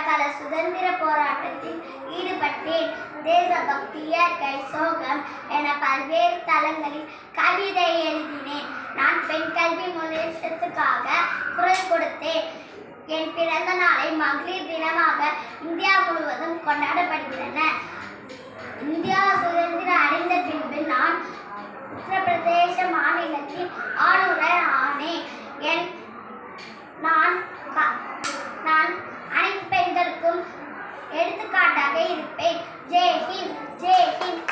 பலகால சுதந்திர போராட்டத்தில் ஈடுபட்டேன் தேசபக்தி இயற்கை சோகம் என பல்வேறு தளங்களில் கவிதை எழுதினேன் நான் பெண் கல்வி முன்னேற்றத்துக்காக குரல் கொடுத்தேன் என் பிறந்த நாளை மகளிர் தினமாக இந்தியா முழுவதும் கொண்டாடப்படுகின்றன இந்தியா சுதந்திரம் அடைந்த பின்பு நான் உத்தரப்பிரதேச மாநிலத்தின் ஆளுநர் ஆனேன் என் நான் க- நான் அனைத்து பெண்களுக்கும் எடுத்துக்காட்டாக இருப்பேன் ஜெய் ஹிந்த் ஜெய் ஹிந்த்